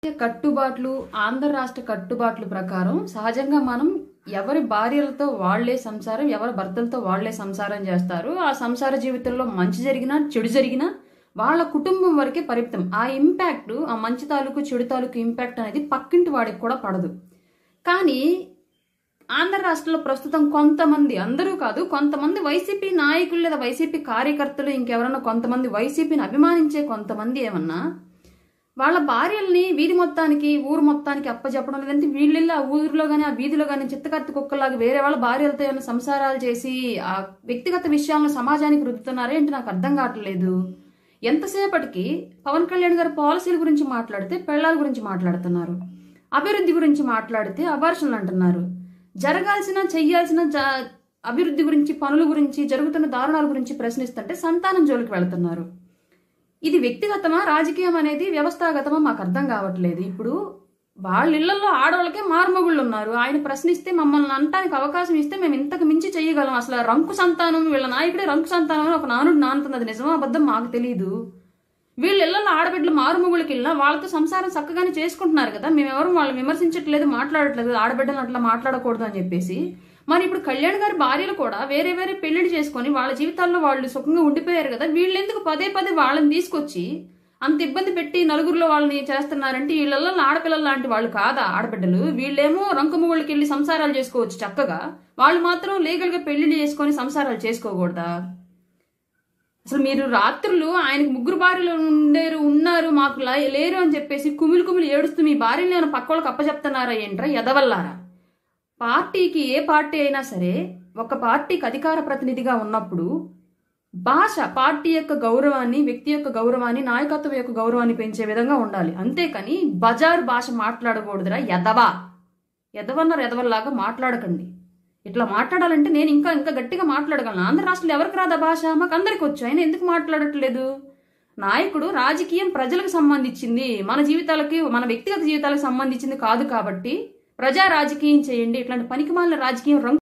కట్టుబాట్లు ఆంధ్ర రాష్ట్ర కట్టుబాట్ల ప్రకారం సహజంగా మనం ఎవరి భార్యలతో వాళ్లే సంసారం ఎవరి భర్తలతో వాళ్లే సంసారం చేస్తారు ఆ సంసార జీవితంలో మంచి జరిగినా చెడు జరిగినా వాళ్ళ కుటుంబం వరకే పరిమితం ఆ ఇంపాక్ట్ ఆ మంచి తాలూకు చెడు తాలూకు ఇంపాక్ట్ అనేది పక్కింటి వాడికి కూడా పడదు కానీ ఆంధ్ర రాష్ట్రంలో ప్రస్తుతం కొంతమంది అందరూ కాదు కొంతమంది వైసీపీ నాయకులు లేదా వైసీపీ కార్యకర్తలు ఇంకెవరన్నా కొంతమంది వైసీపీని అభిమానించే కొంతమంది ఏమన్నా వాళ్ళ భార్యల్ని వీధి మొత్తానికి ఊరు మొత్తానికి అప్పచెప్పడం లేదంటే వీళ్ళెళ్ళి ఆ ఊరిలో కానీ ఆ వీధిలో కానీ చిత్తకత్తి కుక్కలాగా వేరే వాళ్ళ భార్యలతో ఏమైనా సంసారాలు చేసి ఆ వ్యక్తిగత విషయాలను సమాజానికి రుద్దుతున్నారే ఏంటి నాకు అర్థం కావట్లేదు ఎంతసేపటికి పవన్ కళ్యాణ్ గారు పాలసీల గురించి మాట్లాడితే పెళ్లాల గురించి మాట్లాడుతున్నారు అభివృద్ధి గురించి మాట్లాడితే అబార్షన్లు అంటున్నారు జరగాల్సిన చెయ్యాల్సిన జ అభివృద్ధి గురించి పనుల గురించి జరుగుతున్న దారుణాల గురించి ప్రశ్నిస్తుంటే సంతానం జోలికి వెళ్తున్నారు ఇది వ్యక్తిగతమా రాజకీయం అనేది వ్యవస్థాగతమా మాకు అర్థం కావట్లేదు ఇప్పుడు వాళ్ళ ఇళ్లలో ఆడవాళ్ళకే మారుమగుళ్ళు ఉన్నారు ఆయన ప్రశ్నిస్తే మమ్మల్ని అనటానికి అవకాశం ఇస్తే మేము ఇంతకు మించి చేయగలం అసలు ఆ రంకు సంతానం వీళ్ళ నాయకుడే రంకు సంతానం అని ఒక నానుడు నానుతున్నది నిజమా అబద్ధం మాకు తెలియదు వీళ్ళ ఇళ్లలో ఆడబిడ్డలు మారుమగుళ్ళకి వెళ్ళినా వాళ్ళతో సంసారం చక్కగానే చేసుకుంటున్నారు కదా మేమెవరు వాళ్ళు విమర్శించట్లేదు మాట్లాడట్లేదు ఆడబిడ్డలు అట్లా మాట్లాడకూడదు అని చెప్పేసి మరి ఇప్పుడు కళ్యాణ్ గారి భార్యలు కూడా వేరే వేరే పెళ్లిళ్ళు చేసుకొని వాళ్ళ జీవితాల్లో వాళ్ళు సుఖంగా ఉండిపోయారు కదా వీళ్ళు ఎందుకు పదే పదే వాళ్ళని తీసుకొచ్చి అంత ఇబ్బంది పెట్టి నలుగురిలో వాళ్ళని చేస్తున్నారంటే వీళ్ళల్లో ఆడపిల్లలు లాంటి వాళ్ళు కాదా ఆడబిడ్డలు వీళ్ళేమో రంకముళ్ళకి వెళ్ళి సంసారాలు చేసుకోవచ్చు చక్కగా వాళ్ళు మాత్రం లీగల్ గా పెళ్లిళ్ళు చేసుకొని సంసారాలు చేసుకోకూడదా అసలు మీరు రాత్రులు ఆయనకు ముగ్గురు భార్యలు ఉండేరు ఉన్నారు మాకు లే- లేరు అని చెప్పేసి కుమిలి కుమిలి ఏడుస్తూ మీ భార్యని నేను పక్క వాళ్ళకి అప్పచెప్తున్నారా ఏంట్రా ఎదవల్లారా పార్టీకి ఏ పార్టీ అయినా సరే ఒక పార్టీకి అధికార ప్రతినిధిగా ఉన్నప్పుడు భాష పార్టీ యొక్క గౌరవాన్ని వ్యక్తి యొక్క గౌరవాన్ని నాయకత్వం యొక్క గౌరవాన్ని పెంచే విధంగా ఉండాలి అంతేకాని బజారు భాష మాట్లాడకూడదురా ఎదవా ఎదవన్నారు ఎదవల్లాగా మాట్లాడకండి ఇట్లా మాట్లాడాలంటే నేను ఇంకా ఇంకా గట్టిగా మాట్లాడగలను ఆంధ్ర రాష్ట్రంలో ఎవరికి రాదా భాష మాకు అందరికి వచ్చు ఆయన ఎందుకు మాట్లాడట్లేదు నాయకుడు రాజకీయం ప్రజలకు సంబంధించింది మన జీవితాలకి మన వ్యక్తిగత జీవితాలకు సంబంధించింది కాదు కాబట్టి ప్రజా రాజకీయం చేయండి ఇట్లాంటి పనికిమాలిన రాజకీయం రంగు